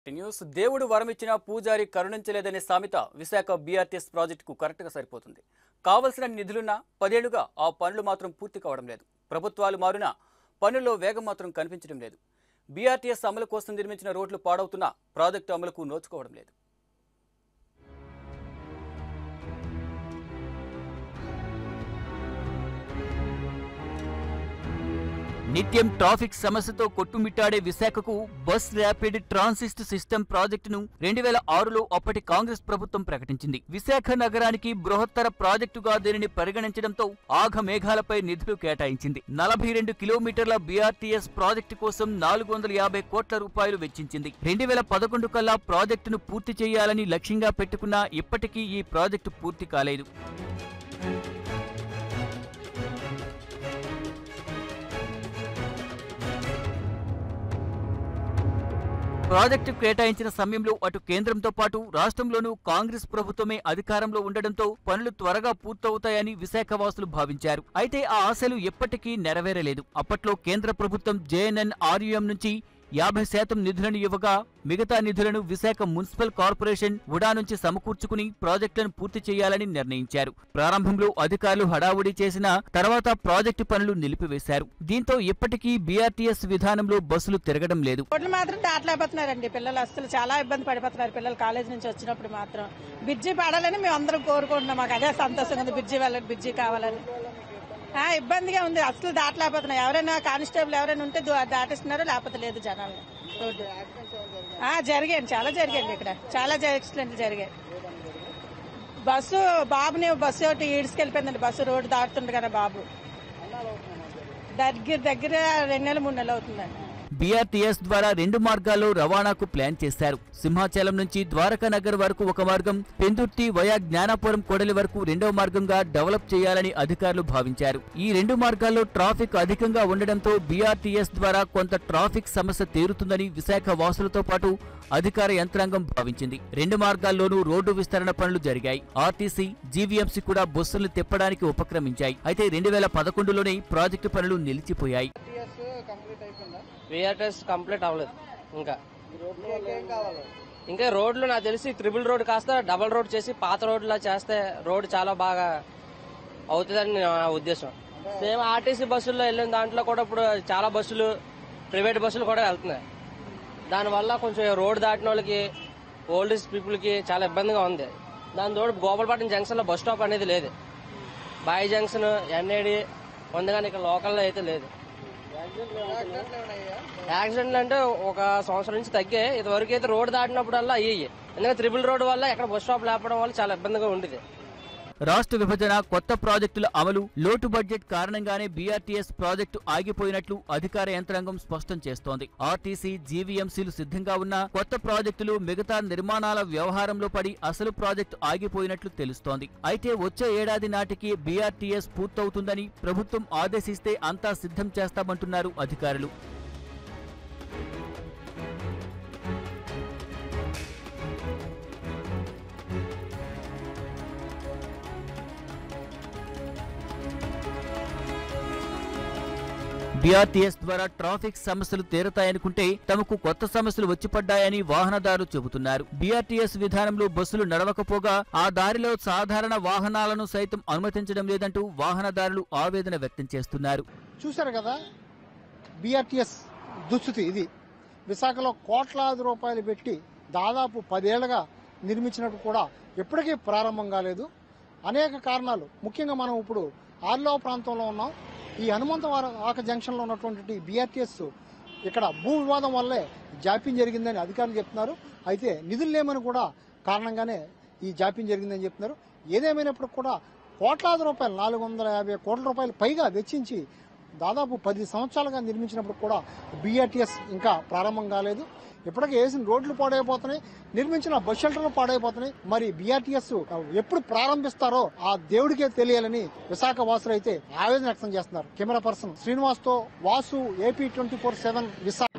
news దేవుడు వరమిచ్చినా పూజారి కరుణించలేదనే సామెత విశాఖ బీఆర్టీఎస్ ప్రాజెక్టుకు కరెక్ట్గా సరిపోతుంది కావలసిన నిధులున్నా పదేళ్లుగా ఆ పనులు మాత్రం పూర్తి కావడం లేదు ప్రభుత్వాలు మారినా పనుల్లో వేగం మాత్రం కనిపించడం లేదు బీఆర్టీఎస్ అమలు కోసం నిర్మించిన రోడ్లు పాడవుతున్నా ప్రాజెక్టు అమలుకు నోచుకోవడం లేదు నిత్యం ట్రాఫిక్ సమస్యతో కొట్టుమిట్టాడే విశాఖకు బస్ ర్యాపిడ్ ట్రాన్సిస్ట్ సిస్టమ్ ప్రాజెక్టును రెండు వేల ఆరులో అప్పటి కాంగ్రెస్ ప్రభుత్వం ప్రకటించింది విశాఖ నగరానికి బృహత్తర ప్రాజెక్టుగా దీనిని పరిగణించడంతో ఆఘ మేఘాలపై నిధులు కేటాయించింది నలభై రెండు కిలోమీటర్ల బీఆర్టీఎస్ ప్రాజెక్టు కోసం నాలుగు వందల యాభై కోట్ల రూపాయలు వెచ్చించింది రెండు వేల పదకొండు కల్లా ప్రాజెక్టును పూర్తి చేయాలని లక్ష్యంగా పెట్టుకున్నా ఇప్పటికీ ఈ ప్రాజెక్టు పూర్తి కాలేదు ప్రాజెక్టు కేటాయించిన సమయంలో అటు కేంద్రంతో పాటు రాష్ట్రంలోనూ కాంగ్రెస్ ప్రభుత్వమే అధికారంలో ఉండడంతో పనులు త్వరగా పూర్తవుతాయని విశాఖవాసులు భావించారు అయితే ఆ ఆశలు ఎప్పటికీ నెరవేరలేదు అప్పట్లో కేంద్ర ప్రభుత్వం జేఎన్ఎన్ ఆర్యుఎం నుంచి యాభై శాతం నిధులను ఇవ్వగా మిగతా నిధులను విశాఖ మున్సిపల్ కార్పొరేషన్ ఉడా నుంచి సమకూర్చుకుని ప్రాజెక్టులను పూర్తి చేయాలని నిర్ణయించారు ప్రారంభంలో అధికారులు హడావుడి చేసిన తర్వాత ప్రాజెక్టు పనులు నిలిపివేశారు దీంతో ఇప్పటికీ బీఆర్టీఎస్ విధానంలో బస్సులు తిరగడం లేదు రోడ్లు మాత్రం దాటలేకపోతున్నారండి పిల్లలు అసలు చాలా ఇబ్బంది పడిపోతున్నారు పిల్లలు కాలేజ్ నుంచి వచ్చినప్పుడు మాత్రం బ్రిడ్జి పడాలని మేము అందరం కోరుకుంటున్నాం మాకు అదే సంతోషంగా ఉంది బ్రిడ్జి వెళ్ళాలి బ్రిడ్జి కావాలని ఆ, ఇబ్బందిగా ఉంది అసలు దాటలేకపోతున్నాయి ఎవరైనా కానిస్టేబుల్ ఎవరైనా ఉంటే దా- దాటిస్తున్నారు లేకపోతే లేదు జనాలు రోడ్డు ఆ, జరిగాయండి చాలా జరిగాయండి ఇక్కడ చాలా యాక్సిడెంట్లు జరిగాయి బస్సు బాబుని బస్సు ఒకటి ఈడ్చుకెళ్ళిపోయిందండి బస్సు రోడ్డు దాటుతుండే కదా బాబు దగ్గర దగ్గర రెండు నెలలు మూడు నెలలు అవుతుందండి బీఆర్టీఎస్ ద్వారా రెండు మార్గాల్లో రవాణాకు ప్లాన్ చేశారు సింహాచలం నుంచి ద్వారకా నగర్ వరకు ఒక మార్గం పెందుర్తి వయా జ్ఞానాపురం కొడలి వరకు రెండవ మార్గంగా డెవలప్ చేయాలని అధికారులు భావించారు ఈ రెండు మార్గాల్లో ట్రాఫిక్ అధికంగా ఉండడంతో బీఆర్టీఎస్ ద్వారా కొంత ట్రాఫిక్ సమస్య తీరుతుందని విశాఖ వాసులతో పాటు అధికార యంత్రాంగం భావించింది రెండు మార్గాల్లోనూ రోడ్డు విస్తరణ పనులు జరిగాయి ఆర్టీసీ జీవీఎంసీ కూడా బస్సులు తిప్పడానికి ఉపక్రమించాయి అయితే రెండు వేల పదకొండులోనే ప్రాజెక్టు పనులు నిలిచిపోయాయి విఆర్టీఎస్ కంప్లీట్ అవ్వలేదు ఇంకా ఇంకా రోడ్లు నాకు తెలిసి త్రిబుల్ రోడ్ కాస్త డబల్ రోడ్ చేసి పాత రోడ్లా చేస్తే రోడ్ చాలా బాగా అవుతుందని నా ఉద్దేశం సేమ్ ఆర్టీసీ బస్సుల్లో వెళ్ళిన దాంట్లో కూడా ఇప్పుడు చాలా బస్సులు ప్రైవేట్ బస్సులు కూడా వెళ్తున్నాయి దానివల్ల కొంచెం రోడ్ దాటిన వాళ్ళకి ఓల్డ్ ఏజ్ పీపుల్కి చాలా ఇబ్బందిగా ఉంది దాని తోడు గోపాలపట్నం జంక్షన్లో బస్ స్టాప్ అనేది లేదు బాయ్ జంక్షన్ ఎన్ఏడి ఉంది కానీ ఇక్కడ లోకల్లో అయితే లేదు యాక్సిడెంట్లు అంటే ఒక సంవత్సరం నుంచి తగ్గాయి ఇదివరకు అయితే రోడ్ దాటినప్పుడల్లా అయ్యాయి ఎందుకంటే త్రిబుల్ రోడ్ వల్ల ఎక్కడ బస్ స్టాప్ లేపడం వల్ల చాలా ఇబ్బందిగా ఉండేది రాష్ట్ర విభజన కొత్త ప్రాజెక్టుల అమలు లోటు బడ్జెట్ కారణంగానే బీఆర్టీఎస్ ప్రాజెక్టు ఆగిపోయినట్లు అధికార యంత్రాంగం స్పష్టం చేస్తోంది ఆర్టీసీ జీవీఎంసీలు సిద్ధంగా ఉన్న కొత్త ప్రాజెక్టులు మిగతా నిర్మాణాల వ్యవహారంలో పడి అసలు ప్రాజెక్టు ఆగిపోయినట్లు తెలుస్తోంది అయితే వచ్చే ఏడాది నాటికి బీఆర్టీఎస్ పూర్తవుతుందని ప్రభుత్వం ఆదేశిస్తే అంతా సిద్ధం చేస్తామంటున్నారు అధికారులు బీఆర్టీఎస్ ద్వారా ట్రాఫిక్ సమస్యలు తీరతాయనుకుంటే తమకు కొత్త సమస్యలు వచ్చిపడ్డాయని వాహనదారులు చెబుతున్నారు బీఆర్టీఎస్ విధానంలో బస్సులు నడవకపోగా ఆ దారిలో సాధారణ వాహనాలను సైతం అనుమతించడం లేదంటూ వాహనదారులు ఆవేదన వ్యక్తం చేస్తున్నారు చూశారు కదా బీఆర్టీఎస్ దుస్థితి ఇది విశాఖలో కోట్లాది రూపాయలు పెట్టి దాదాపు పదేళ్లుగా నిర్మించినట్టు కూడా ఎప్పటికీ ప్రారంభం కాలేదు అనేక కారణాలు ముఖ్యంగా మనం ఇప్పుడు ఆర్లో ప్రాంతంలో ఉన్నాం ఈ హనుమంతవార ఆక జంక్షన్లో ఉన్నటువంటి బీఆర్టీఎస్ ఇక్కడ భూ వివాదం వల్లే జాప్యం జరిగిందని అధికారులు చెప్తున్నారు అయితే నిధులు లేమని కూడా కారణంగానే ఈ జాప్యం జరిగిందని చెప్తున్నారు ఏదేమైనప్పుడు కూడా కోట్లాది రూపాయలు నాలుగు వందల యాభై కోట్ల రూపాయలు పైగా వెచ్చించి దాదాపు పది సంవత్సరాలుగా నిర్మించినప్పుడు కూడా బీఆర్టీఎస్ ఇంకా ప్రారంభం కాలేదు ఇప్పటికే వేసిన రోడ్లు పాడైపోతున్నాయి నిర్మించిన బస్ షెల్టర్లు పాడైపోతున్నాయి మరి బీఆర్టీఎస్ ఎప్పుడు ప్రారంభిస్తారో ఆ దేవుడికే తెలియాలని విశాఖ వాసులు అయితే ఆవేదన వ్యక్తం చేస్తున్నారు కెమెరా పర్సన్ శ్రీనివాస్ తో Vasu AP twenty four seven Visakha